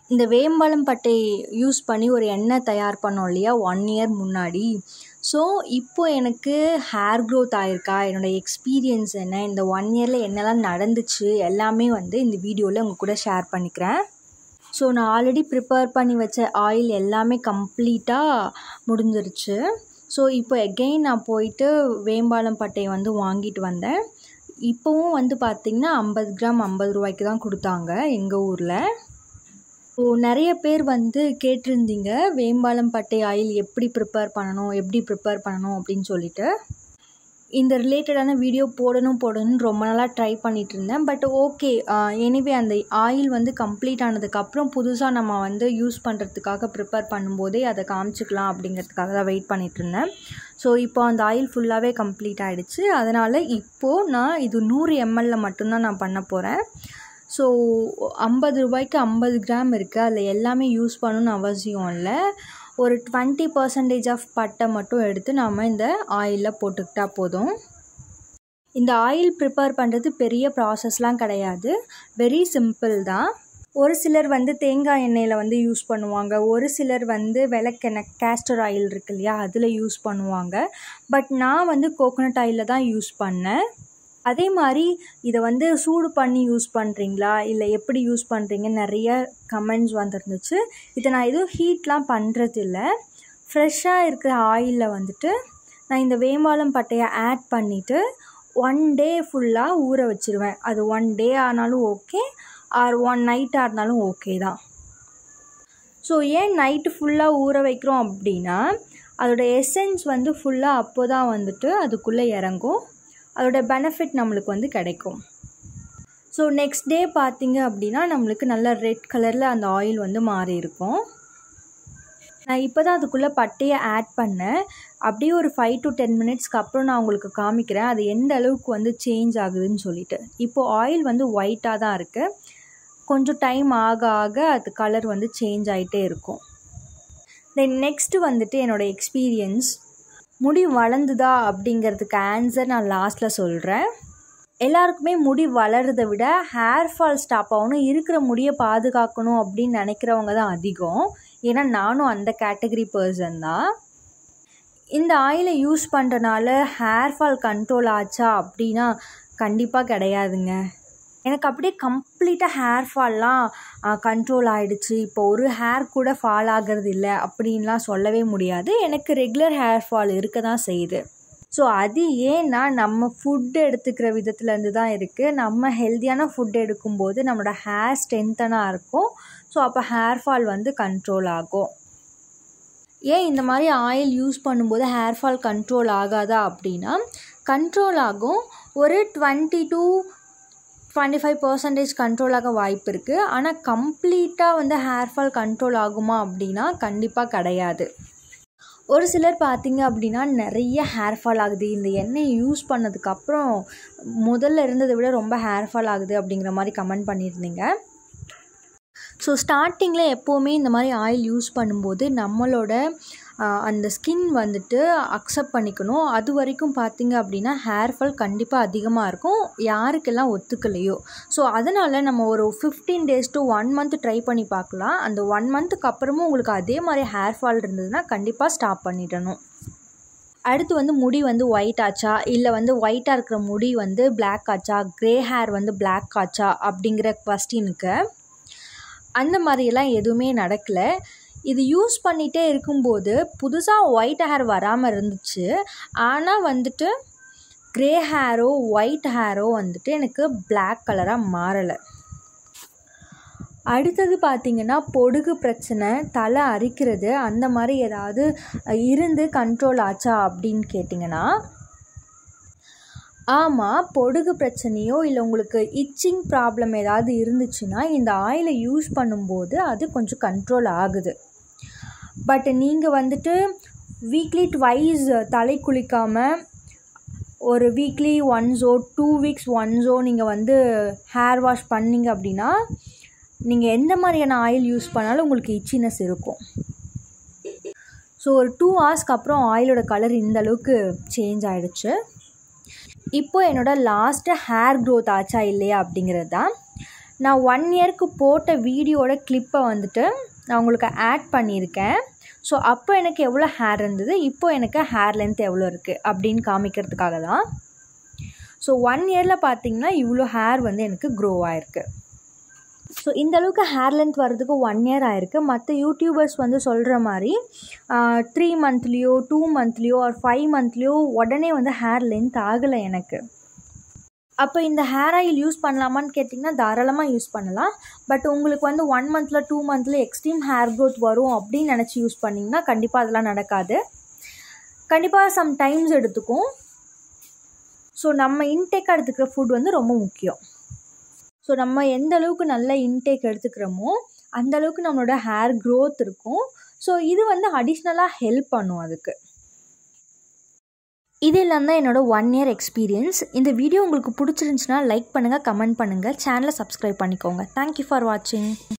இந்த வேம்பாலம் பட்டை யூஸ் பண்ணி ஒரு எண்ணெய் தயார் பண்ணோம் இல்லையா ஒன் இயர் முன்னாடி ஸோ இப்போ எனக்கு ஹேர் க்ரோத் ஆயிருக்கா என்னோடய எக்ஸ்பீரியன்ஸ் என்ன இந்த ஒன் இயரில் என்னெல்லாம் நடந்துச்சு எல்லாமே வந்து இந்த வீடியோவில் உங்கள் கூட ஷேர் பண்ணிக்கிறேன் ஸோ நான் ஆல்ரெடி ப்ரிப்பேர் பண்ணி வச்ச ஆயில் எல்லாமே கம்ப்ளீட்டாக முடிஞ்சிருச்சு ஸோ இப்போ எகெயின் நான் போயிட்டு வேம்பாலம் பட்டையை வந்து வாங்கிட்டு வந்தேன் இப்போவும் வந்து பார்த்திங்கன்னா ஐம்பது கிராம் ஐம்பது ரூபாய்க்கு தான் கொடுத்தாங்க எங்கள் ஊரில் ஸோ நிறைய பேர் வந்து கேட்டிருந்தீங்க வேம்பாலம் பட்டை ஆயில் எப்படி ப்ரிப்பேர் பண்ணணும் எப்படி ப்ரிப்பேர் பண்ணணும் அப்படின்னு சொல்லிட்டு இந்த ரிலேட்டடான வீடியோ போடணும் போடணும்னு ரொம்ப நாளாக ட்ரை பண்ணிகிட்டு இருந்தேன் பட் ஓகே எனிவே அந்த ஆயில் வந்து கம்ப்ளீட் ஆனதுக்கப்புறம் புதுசாக நம்ம வந்து யூஸ் பண்ணுறதுக்காக ப்ரிப்பேர் பண்ணும்போதே அதை காமிச்சிக்கலாம் அப்படிங்கிறதுக்காக தான் வெயிட் பண்ணிகிட்டு இருந்தேன் ஸோ இப்போ அந்த ஆயில் ஃபுல்லாகவே கம்ப்ளீட் ஆகிடுச்சு அதனால் இப்போது நான் இது நூறு எம்எல்ல மட்டும்தான் நான் பண்ண போகிறேன் ஸோ ஐம்பது ரூபாய்க்கு ஐம்பது கிராம் இருக்குது அதில் எல்லாமே யூஸ் பண்ணணும்னு அவசியம் இல்லை ஒரு டுவெண்ட்டி பர்சன்டேஜ் ஆஃப் பட்டை மட்டும் எடுத்து நாம் இந்த ஆயிலில் போட்டுக்கிட்டால் போதும் இந்த ஆயில் ப்ரிப்பேர் பண்ணுறது பெரிய ப்ராசஸ்லாம் கிடையாது வெரி சிம்பிள் தான் ஒரு சிலர் வந்து தேங்காய் எண்ணெயில் வந்து யூஸ் பண்ணுவாங்க ஒரு சிலர் வந்து விளக்கெண்ணெய் கேஸ்டர் ஆயில் இருக்கு இல்லையா அதில் யூஸ் பண்ணுவாங்க பட் நான் வந்து கோகோனட் ஆயிலில் தான் யூஸ் பண்ணேன் அதே மாதிரி இதை வந்து சூடு பண்ணி யூஸ் பண்ணுறீங்களா இல்லை எப்படி யூஸ் பண்ணுறீங்க நிறைய கமெண்ட்ஸ் வந்துருந்துச்சு இதை நான் எதுவும் ஹீட்லாம் பண்ணுறது இல்லை ஃப்ரெஷ்ஷாக இருக்கிற ஆயிலில் வந்துட்டு நான் இந்த வேம்பாலம் பட்டையை ஆட் பண்ணிவிட்டு ஒன் டே ஃபுல்லாக ஊற வச்சுருவேன் அது ஒன் டே ஆனாலும் ஓகே ஆர் ஒன் நைட்டாக இருந்தாலும் ஓகே தான் ஸோ ஏன் நைட்டு ஃபுல்லாக ஊற வைக்கிறோம் அப்படின்னா அதோடய எசன்ஸ் வந்து ஃபுல்லாக அப்போ தான் வந்துட்டு அதுக்குள்ளே இறங்கும் அதோட பெனிஃபிட் நம்மளுக்கு வந்து கிடைக்கும் ஸோ நெக்ஸ்ட் டே பார்த்தீங்க அப்படின்னா நம்மளுக்கு நல்ல ரெட் கலரில் அந்த ஆயில் வந்து மாறி இருக்கும் நான் இப்போ தான் அதுக்குள்ளே பட்டையை ஆட் பண்ணேன் அப்படியே ஒரு ஃபைவ் டு டென் மினிட்ஸ்க்கு அப்புறம் நான் உங்களுக்கு காமிக்கிறேன் அது எந்த அளவுக்கு வந்து சேஞ்ச் ஆகுதுன்னு சொல்லிட்டு இப்போது ஆயில் வந்து ஒயிட்டாக தான் இருக்குது கொஞ்சம் டைம் ஆக ஆக அது கலர் வந்து சேஞ்ச் ஆகிட்டே இருக்கும் தென் நெக்ஸ்ட்டு வந்துட்டு என்னோடய எக்ஸ்பீரியன்ஸ் முடி வளர்ந்துதா அப்படிங்கிறதுக்கு ஆன்சர் நான் லாஸ்ட்டில் சொல்கிறேன் எல்லாருக்குமே முடி வளர்றதை விட ஹேர் ஃபால் ஸ்டாப் ஆகணும் இருக்கிற முடியை பாதுகாக்கணும் அப்படின்னு நினைக்கிறவங்க தான் அதிகம் ஏன்னா நானும் அந்த கேட்டகரி பர்சன் தான் இந்த ஆயிலை யூஸ் பண்ணுறனால ஹேர் ஃபால் கண்ட்ரோல் ஆச்சா அப்படின்னா கண்டிப்பாக கிடையாதுங்க எனக்கு அப்படியே கம்ப்ளீட்டாக ஹேர் ஃபால்லாம் கண்ட்ரோல் ஆகிடுச்சு இப்போ ஒரு ஹேர் கூட ஃபால் ஆகிறது இல்லை அப்படின்லாம் சொல்லவே முடியாது எனக்கு ரெகுலர் ஹேர் ஃபால் இருக்க தான் செய்யுது ஸோ அது ஏன்னா நம்ம ஃபுட் எடுத்துக்கிற விதத்துலேருந்து தான் இருக்குது நம்ம ஹெல்த்தியான ஃபுட் எடுக்கும்போது நம்மளோட ஹேர் ஸ்ட்ரென்த்தனாக இருக்கும் ஸோ அப்போ ஹேர் ஃபால் வந்து கண்ட்ரோல் ஆகும் ஏன் இந்த மாதிரி ஆயில் யூஸ் பண்ணும்போது ஹேர் ஃபால் கண்ட்ரோல் ஆகாதா அப்படின்னா கண்ட்ரோல் ஆகும் ஒரு twenty to twenty five percentage control ஆக வாய்ப்பு இருக்குது ஆனால் கம்ப்ளீட்டாக வந்து ஹேர் ஃபால் கண்ட்ரோல் ஆகுமா அப்படின்னா கண்டிப்பாக கிடையாது ஒரு சிலர் பார்த்தீங்க அப்படின்னா நிறைய ஹேர் ஃபால் ஆகுது இந்த எண்ணெயை யூஸ் பண்ணதுக்கப்புறம் முதல்ல இருந்ததை விட ரொம்ப ஹேர் ஃபால் ஆகுது அப்படிங்கிற மாதிரி கமெண்ட் பண்ணியிருந்தீங்க ஸோ ஸ்டார்டிங்கில் எப்போவுமே இந்த மாதிரி ஆயில் யூஸ் பண்ணும்போது நம்மளோட அந்த ஸ்கின் வந்துட்டு அக்செப்ட் பண்ணிக்கணும் அது வரைக்கும் பார்த்திங்க அப்படின்னா ஹேர் ஃபால் கண்டிப்பாக அதிகமாக இருக்கும் யாருக்கெல்லாம் ஒத்துக்கலையோ ஸோ அதனால் நம்ம ஒரு fifteen days to one month try பண்ணி பார்க்கலாம் அந்த ஒன் மந்த்துக்கு அப்புறமும் உங்களுக்கு அதே மாதிரி ஹேர் ஃபால் இருந்ததுன்னா கண்டிப்பாக ஸ்டாப் பண்ணிடணும் அடுத்து வந்து முடி வந்து ஒயிட் ஆச்சா இல்லை வந்து ஒயிட்டாக இருக்கிற முடி வந்து பிளாக் ஆச்சா க்ரே ஹேர் வந்து பிளாக் ஆச்சா அப்படிங்கிற கொஸ்டினுக்கு அந்த மாதிரியெல்லாம் எதுவுமே நடக்கலை இது யூஸ் பண்ணிகிட்டே இருக்கும்போது புதுசாக ஒயிட் ஹேர் வராமல் இருந்துச்சு ஆனால் வந்துட்டு க்ரே ஹேரோ ஒயிட் ஹேரோ வந்துட்டு எனக்கு பிளாக் கலராக மாறலை அடுத்தது பார்த்திங்கன்னா பொடுகு பிரச்சனை தலை அரிக்கிறது அந்த மாதிரி ஏதாவது இருந்து கண்ட்ரோல் ஆச்சா அப்படின்னு கேட்டிங்கன்னா ஆமாம் பொடுகு பிரச்சனையோ இல்லை உங்களுக்கு இச்சிங் ப்ராப்ளம் ஏதாவது இருந்துச்சுன்னா இந்த ஆயிலை யூஸ் பண்ணும்போது அது கொஞ்சம் கண்ட்ரோல் ஆகுது பட் நீங்கள் வந்துட்டு வீக்லி ட்வைஸ் தலை குளிக்காமல் ஒரு வீக்லி ஒன்ஸோ டூ வீக்ஸ் ஒன்ஸோ நீங்கள் வந்து ஹேர் வாஷ் பண்ணிங்க அப்படின்னா நீங்கள் எந்த மாதிரியான ஆயில் யூஸ் பண்ணாலும் உங்களுக்கு இச்சினஸ் இருக்கும் ஸோ ஒரு டூ ஹவர்ஸ்க்கு அப்புறம் ஆயிலோட கலர் இந்த அளவுக்கு சேஞ்ச் ஆகிடுச்சு இப்போ என்னோடய லாஸ்ட்டு ஹேர் க்ரோத் ஆச்சா இல்லையா அப்படிங்கிறது தான் நான் ஒன் இயருக்கு போட்ட வீடியோட கிளிப்பை வந்துட்டு நான் உங்களுக்கு ஆட் பண்ணியிருக்கேன் ஸோ அப்போ எனக்கு எவ்வளோ ஹேர் இருந்தது இப்போ எனக்கு ஹேர் லென்த் எவ்வளோ இருக்குது அப்படின்னு காமிக்கிறதுக்காக தான் ஸோ ஒன் இயரில் பார்த்தீங்கன்னா இவ்வளோ ஹேர் வந்து எனக்கு க்ரோ ஆகிருக்கு ஸோ இந்த அளவுக்கு ஹேர் லென்த் வர்றதுக்கு ஒன் இயர் ஆயிருக்கு மற்ற யூடியூபர்ஸ் வந்து சொல்கிற மாதிரி த்ரீ மந்த்லேயோ டூ மந்த்லேயோ ஆர் ஃபைவ் மந்த்லேயோ உடனே வந்து ஹேர் லென்த் ஆகலை எனக்கு அப்போ இந்த ஹேர் ஆயில் யூஸ் பண்ணலாமான்னு கேட்டிங்கன்னா தாராளமாக யூஸ் பண்ணலாம் பட் உங்களுக்கு வந்து ஒன் மந்தில் டூ மந்தில் எக்ஸ்ட்ரீம் ஹேர் க்ரோத் வரும் அப்படின்னு நினச்சி யூஸ் பண்ணிங்கன்னா கண்டிப்பாக அதெல்லாம் நடக்காது கண்டிப்பாக சம் டைம்ஸ் எடுத்துக்கும் ஸோ நம்ம இன்டேக் எடுத்துக்கிற ஃபுட் வந்து ரொம்ப முக்கியம் ஸோ நம்ம எந்த அளவுக்கு நல்ல இன்டேக் எடுத்துக்கிறோமோ அந்த அளவுக்கு நம்மளோட ஹேர் க்ரோத் இருக்கும் ஸோ இது வந்து அடிஷ்னலாக ஹெல்ப் பண்ணும் அதுக்கு இது எல்லாம் தான் என்னோடய ஒன் இயர் எக்ஸ்பீரியன்ஸ் இந்த வீடியோ உங்களுக்கு பிடிச்சிருந்துச்சுன்னா லைக் பண்ணுங்கள் கமெண்ட் பண்ணுங்கள் சேனலை சப்ஸ்கிரைப் பண்ணிக்கோங்க தேங்க்யூ ஃபார் வாட்சிங்